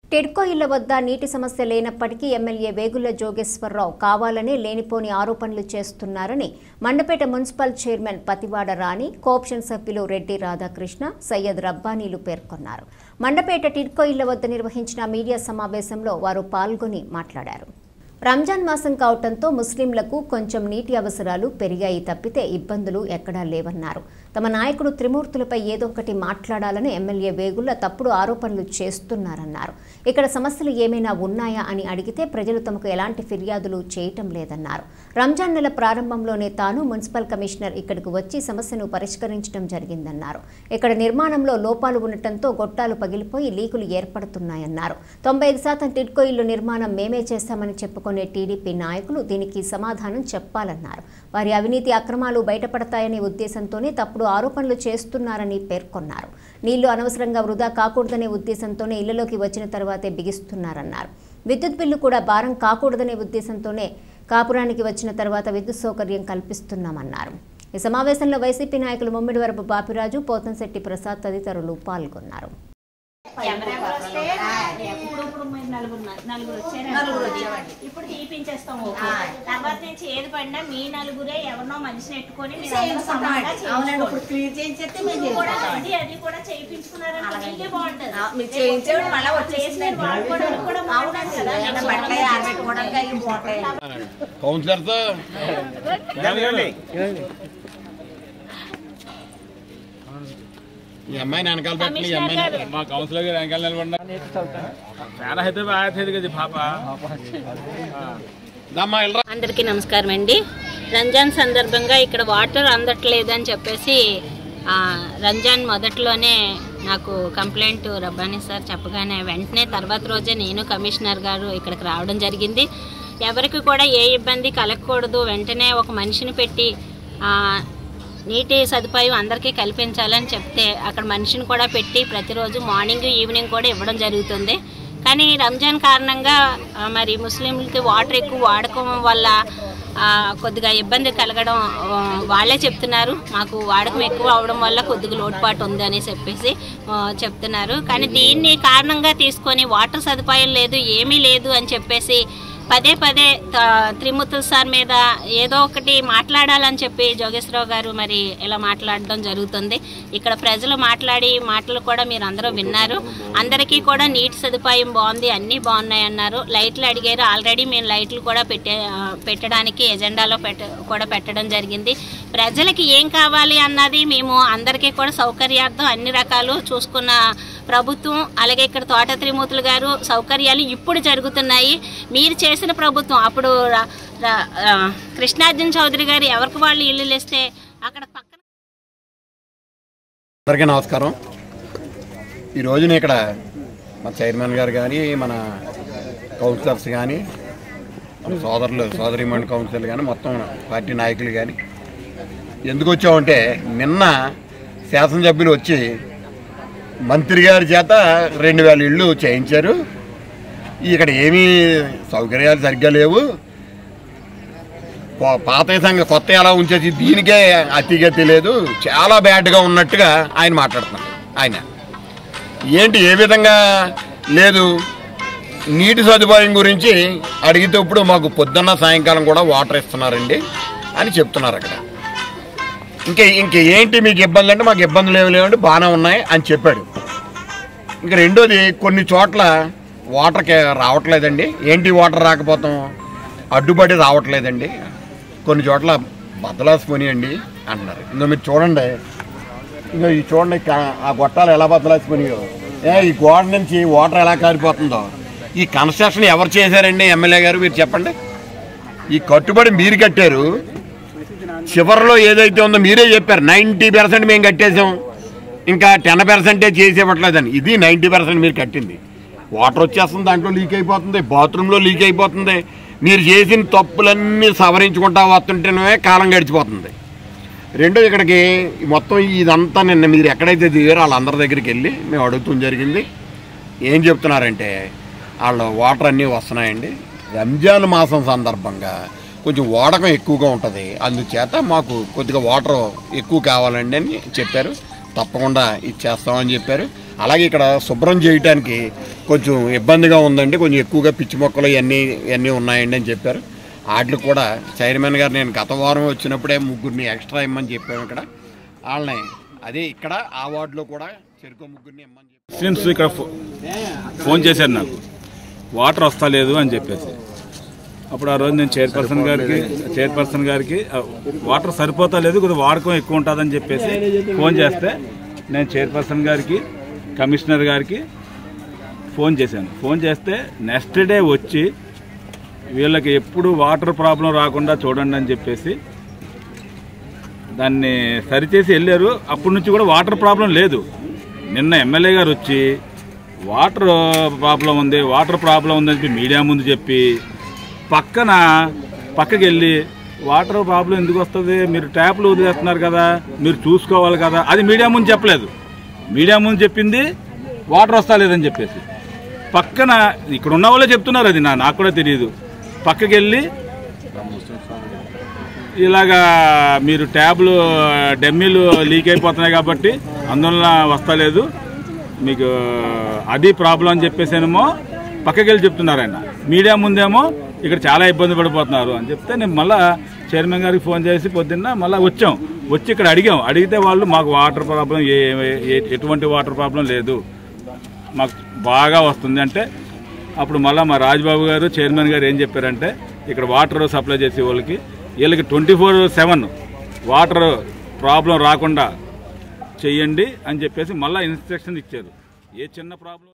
టిడ్కో ఇళ్ల వద్ద నీటి సమస్య లేనప్పటికీ ఎమ్మెల్యే వేగుల జోగేశ్వరరావు కావాలనే లేనిపోని ఆరోపణలు చేస్తున్నారని Mandapeta municipal chairman Pathivada Rani co-option సభ్యులు రెడ్డి రాధాకృష్ణ సయ్యద్ రబ్బానీలు పేర్కొన్నారు మండపేట టిడ్కో ఇళ్ల వద్ద నిర్వహించిన మీడియా సమావేశంలో వారు పాల్గొని మాట్లాడారు రంజాన్ మాసం కావటంతో ముస్లింలకు కొంచెం నీటి అవసరాలు పెరిగాయి తప్పితే ఇబ్బందులు ఎక్కడా లేవన్నారు తమ నాయకుడు త్రిమూర్తులపై ఏదో ఒకటి మాట్లాడాలని ఎమ్మెల్యే వేగుల తప్పుడు ఆరోపణలు చేస్తున్నారన్నారు ఇక్కడ సమస్యలు ఏమైనా ఉన్నాయా అని అడిగితే ప్రజలు తమకు ఎలాంటి ఫిర్యాదులు చేయటం లేదన్నారు రంజాన్ నెల ప్రారంభంలోనే తాను మున్సిపల్ కమిషనర్ ఇక్కడికి వచ్చి సమస్యను పరిష్కరించడం జరిగిందన్నారు ఇక్కడ నిర్మాణంలో లోపాలు ఉండటంతో గొట్టాలు పగిలిపోయి లీకులు ఏర్పడుతున్నాయన్నారు తొంభై ఐదు శాతం టిడ్కో ఇల్లు నిర్మాణం మేమే చేస్తామని చెప్పుకునే టీడీపీ నాయకులు దీనికి సమాధానం చెప్పాలన్నారు వారి అవినీతి అక్రమాలు బయటపడతాయనే ఉద్దేశంతోనే తప్పుడు ఆరోపణలు చేస్తున్నారని పేర్కొన్నారు నీళ్లు అనవసరంగా వృధా కాకూడదనే ఉద్దేశంతోనే ఇళ్లలోకి వచ్చిన తర్వాతే బిగిస్తున్నారన్నారు విద్యుత్ బిల్లు కూడా భారం కాకూడదనే ఉద్దేశంతోనే కాపురానికి వచ్చిన తర్వాత విద్యుత్ సౌకర్యం కల్పిస్తున్నామన్నారు ఈ సమావేశంలో వైసీపీ నాయకులు ముమ్మిడివరపు బాపిరాజు పోతంశెట్టి ప్రసాద్ తదితరులు పాల్గొన్నారు ఎవరెవరు వస్తే ఇప్పుడు ఇప్పుడు మీరు నలుగురు నలుగురు వచ్చారు నలుగురు అనుకోండి. వచ్చామండి. ఇప్పుడు తీపించేస్తాం ఓకే ఆ. తర్వాత నుంచి ఏది పడినా మీ నలుగురే ఎవరినో మనిషిని ఎట్టుకొని మీరు అందరూ చేయించుకుంటామండి. సమానంగా అవునండి ఇప్పుడు చేయించుకోండి. క్లియర్ చేయించేస్తే మేము ఇది కూడా చేయించుకుంటామండి. అది అది కూడా చేయించుకున్నారంటే మీకే బాగుంటది ఆ, మీరు చేయించేవాడు మళ్ళా వచ్చేసిందండి. వాడుకోవడానికి కూడా బాగుంటుంది కదా ఏదైనా బట్టలు ఆరబెట్టుకోవడానికి అవి బాగుంటాయి కౌన్సిలర్తో ఈ అమ్మాయిని వెనకాల పెట్టండి ఈ అమ్మాయిని మా కౌన్సిలర్ గారు వెనకాల నిలబడినా చాలా అయితే ఆయతది కదా పాప దమ్మా వెళ్ళరా అందరికీ నమస్కారం అండి రంజాన్ సందర్భంగా ఇక్కడ వాటర్ అందట్లేదు అని చెప్పేసి ఆ, రంజాన్ మొదట్లోనే నాకు కంప్లైంట్ రబ్బానీ సార్ చెప్పగానే వెంటనే తర్వాత రోజే నేను కమిషనర్ గారు ఇక్కడికి రావడం జరిగింది ఎవరికి కూడా ఏ ఇబ్బంది కలగకూడదు వెంటనే ఒక మనిషిని పెట్టి ఆ, నీటి సదుపాయం అందరికీ కల్పించాలని చెప్తే అక్కడ మనిషిని కూడా పెట్టి ప్రతిరోజు మార్నింగ్ ఈవినింగ్ కూడా ఇవ్వడం జరుగుతుంది కానీ రంజాన్ కారణంగా ఆ, మరి ముస్లింలకి వాటర్ ఎక్కువ వాడకం వల్ల ఆ, కొద్దిగా ఇబ్బంది కలగడం ఆ, వాళ్ళే చెప్తున్నారు మాకు వాడకం ఎక్కువ అవడం వల్ల కొద్దిగా లోటుపాటు ఉంది అని చెప్పేసి ఆ, చెప్తున్నారు కానీ దీన్ని కారణంగా తీసుకొని వాటర్ సదుపాయం లేదు ఏమీ లేదు అని చెప్పేసి పదే పదే త- త్రిమూర్తుల సార్ మీద ఏదో ఒకటి మాట్లాడాలని చెప్పి జోగేశ్వరరావు గారు మరి ఇలా మాట్లాడడం జరుగుతుంది ఇక్కడ ప్రజలు మాట్లాడి మాటలు కూడా మీరు అందరూ విన్నారు అందరికీ కూడా నీటి సదుపాయం బాగుంది అన్నీ బాగున్నాయి అన్నారు లైట్లు అడిగారు ఆల్రెడీ మేము లైట్లు కూడా పెట్టే ఆ, పెట్టడానికి ఎజెండాలో పెట్ట కూడా పెట్టడం జరిగింది ప్రజలకి ఏం కావాలి అన్నది మేము అందరికీ కూడా సౌకర్యార్థం అన్ని రకాలు చూసుకున్న ప్రభుత్వం అలాగే ఇక్కడ తోట త్రిమూర్తులు గారు సౌకర్యాలు ఇప్పుడు జరుగుతున్నాయి మీరు చేసిన ప్రభుత్వం అప్పుడు రా- రా- ఆ, కృష్ణార్జున చౌదరి గారు ఎవరికి వాళ్ళు ఇల్లు ఇస్తే అక్కడ పక్కన అందరికీ నమస్కారం ఈ రోజున ఇక్కడ మన చైర్మన్ గారు కానీ మన కౌన్సిలర్స్ కానీ మన సోదరులు సోదరిమణి కౌన్సిలర్ కానీ మొత్తం పార్టీ నాయకులు కానీ ఎందుకు వచ్చామంటే నిన్న శాసనసభ్యులు వచ్చి మంత్రి గారి చేత రెండు వేల ఇళ్ళు చేయించారు ఇక్కడ ఏమీ సౌకర్యాలు సరిగ్గా లేవు పా- పాత సంఘ కొత్త ఎలా ఉంచేసి దీనికే అతిగా తెలియదు చాలా బ్యాడ్గా ఉన్నట్టుగా ఆయన మాట్లాడుతున్నారు ఆయన ఏంటి ఏ విధంగా లేదు నీటి సదుపాయం గురించి అడిగితే ఇప్పుడు మాకు పొద్దున్న సాయంకాలం కూడా వాటర్ ఇస్తున్నారండి అని చెప్తున్నారు అక్కడ ఇంకా ఇంక ఏంటి మీకు ఇబ్బందులు అంటే మాకు ఇబ్బందులు ఏమి లేవండి బాగానే ఉన్నాయి అని చెప్పాడు ఇంకా రెండోది కొన్ని చోట్ల వాటర్కి రావట్లేదండి ఏంటి వాటర్ రాకపోతాం అడ్డుపడి రావట్లేదండి కొన్ని చోట్ల బద్దలాసిపోయినాయండి అంటున్నారు ఇంకా మీరు చూడండి ఇంకా ఈ చూడండి కా- ఆ గొట్టాలు ఎలా బద్దలాసిపోయినాయో ఏ ఈ గోడ నుంచి వాటర్ ఎలా కారిపోతుందో ఈ కన్స్ట్రక్షన్ ఎవరు చేశారండి ఎమ్మెల్యే గారు మీరు చెప్పండి ఈ కట్టుబడి మీరు కట్టారు చివరిలో ఏదైతే ఉందో మీరే చెప్పారు నైంటీ పర్సెంట్ మేము కట్టేసాం ఇంకా టెన్ పర్సెంటే చేసి ఇవ్వట్లేదని ఇది నైంటీ పర్సెంట్ మీరు కట్టింది వాటర్ వచ్చేస్తుంది దాంట్లో లీక్ అయిపోతుంది బాత్రూంలో లీక్ అయిపోతుంది మీరు చేసిన తప్పులన్నీ సవరించుకుంటా వస్తుంటేనే కాలం గడిచిపోతుంది రెండో ఇక్కడికి మొత్తం ఇదంతా నిన్న మీరు ఎక్కడైతే దిగారో వాళ్ళందరి దగ్గరికి వెళ్ళి మేము అడుగుతాం జరిగింది ఏం చెప్తున్నారంటే వాళ్ళు వాటర్ అన్నీ వస్తున్నాయండి రంజాన్ మాసం సందర్భంగా కొంచెం వాడకం ఎక్కువగా ఉంటుంది అందుచేత మాకు కొద్దిగా వాటర్ ఎక్కువ కావాలండి అని చెప్పారు తప్పకుండా ఇచ్చేస్తామని చెప్పారు అలాగే ఇక్కడ శుభ్రం చేయడానికి కొంచెం ఇబ్బందిగా ఉందండి కొంచెం ఎక్కువగా పిచ్చి మొక్కలు ఇవన్నీ ఇవన్నీ ఉన్నాయండి అని చెప్పారు వాటికి కూడా చైర్మన్ గారు నేను గత వారం వచ్చినప్పుడే ముగ్గురిని ఎక్స్ట్రా ఇమ్మని చెప్పాము ఇక్కడ వాళ్ళని అదే ఇక్కడ ఆ వార్డులో కూడా చెరుకు ముగ్గురిని ఇమ్మని చెప్పారు ముస్లిమ్స్ ఇక్కడ ఫో- ఫోన్ చేశారు నాకు వాటర్ వస్తా లేదు అని చెప్పేసి అప్పుడు ఆ రోజు నేను చైర్పర్సన్ గారికి చైర్పర్సన్ గారికి ఆ, వాటర్ సరిపోతా లేదు కొద్దిగా వాడకం ఎక్కువ ఉంటుందని చెప్పేసి ఫోన్ చేస్తే నేను చైర్పర్సన్ గారికి కమిషనర్ గారికి ఫోన్ చేశాను ఫోన్ చేస్తే నెక్స్ట్ డే వచ్చి వీళ్ళకి ఎప్పుడు వాటర్ ప్రాబ్లం రాకుండా చూడండి అని చెప్పేసి దాన్ని సరిచేసి వెళ్ళారు అప్పటి నుంచి కూడా వాటర్ ప్రాబ్లం లేదు నిన్న ఎమ్మెల్యే గారు వచ్చి వాటర్ ప్రాబ్లం ఉంది వాటర్ ప్రాబ్లం ఉందని చెప్పి మీడియా ముందు చెప్పి పక్కన పక్కకి వెళ్ళి వాటర్ ప్రాబ్లం ఎందుకు వస్తుంది మీరు ట్యాప్లు వదిలేస్తున్నారు కదా మీరు చూసుకోవాలి కదా అది మీడియా ముందు చెప్పలేదు మీడియా ముందు చెప్పింది వాటర్ వస్తా లేదని చెప్పేసి పక్కన ఇక్కడ ఉన్న వాళ్ళే చెప్తున్నారు అది నా నాకు కూడా తెలియదు పక్కకి వెళ్ళి ఇలాగా మీరు ట్యాబ్లు డెమ్మీలు లీక్ అయిపోతున్నాయి కాబట్టి అందువల్ల వస్తలేదు మీకు అది ప్రాబ్లం అని చెప్పేసానేమో పక్కకి వెళ్ళి చెప్తున్నారు ఆయన మీడియా ముందేమో ఇక్కడ చాలా ఇబ్బంది పడిపోతున్నారు అని చెప్తే నేను మళ్ళా చైర్మన్ గారికి ఫోన్ చేసి పొద్దున్న మళ్ళీ వచ్చాం వచ్చి ఇక్కడ అడిగాం అడిగితే వాళ్ళు మాకు వాటర్ ప్రాబ్లం ఏ ఏ- ఎటువంటి వాటర్ ప్రాబ్లం లేదు మాకు బాగా వస్తుంది అంటే అప్పుడు మళ్ళీ మా రాజ్బాబు గారు చైర్మన్ గారు ఏం చెప్పారంటే ఇక్కడ వాటర్ సప్లై చేసే వాళ్ళకి వీళ్ళకి twenty four seven water problem రాకుండా చెయ్యండి అని చెప్పేసి మళ్ళీ ఇన్స్ట్రక్షన్ ఇచ్చారు ఏ చిన్న ప్రాబ్లం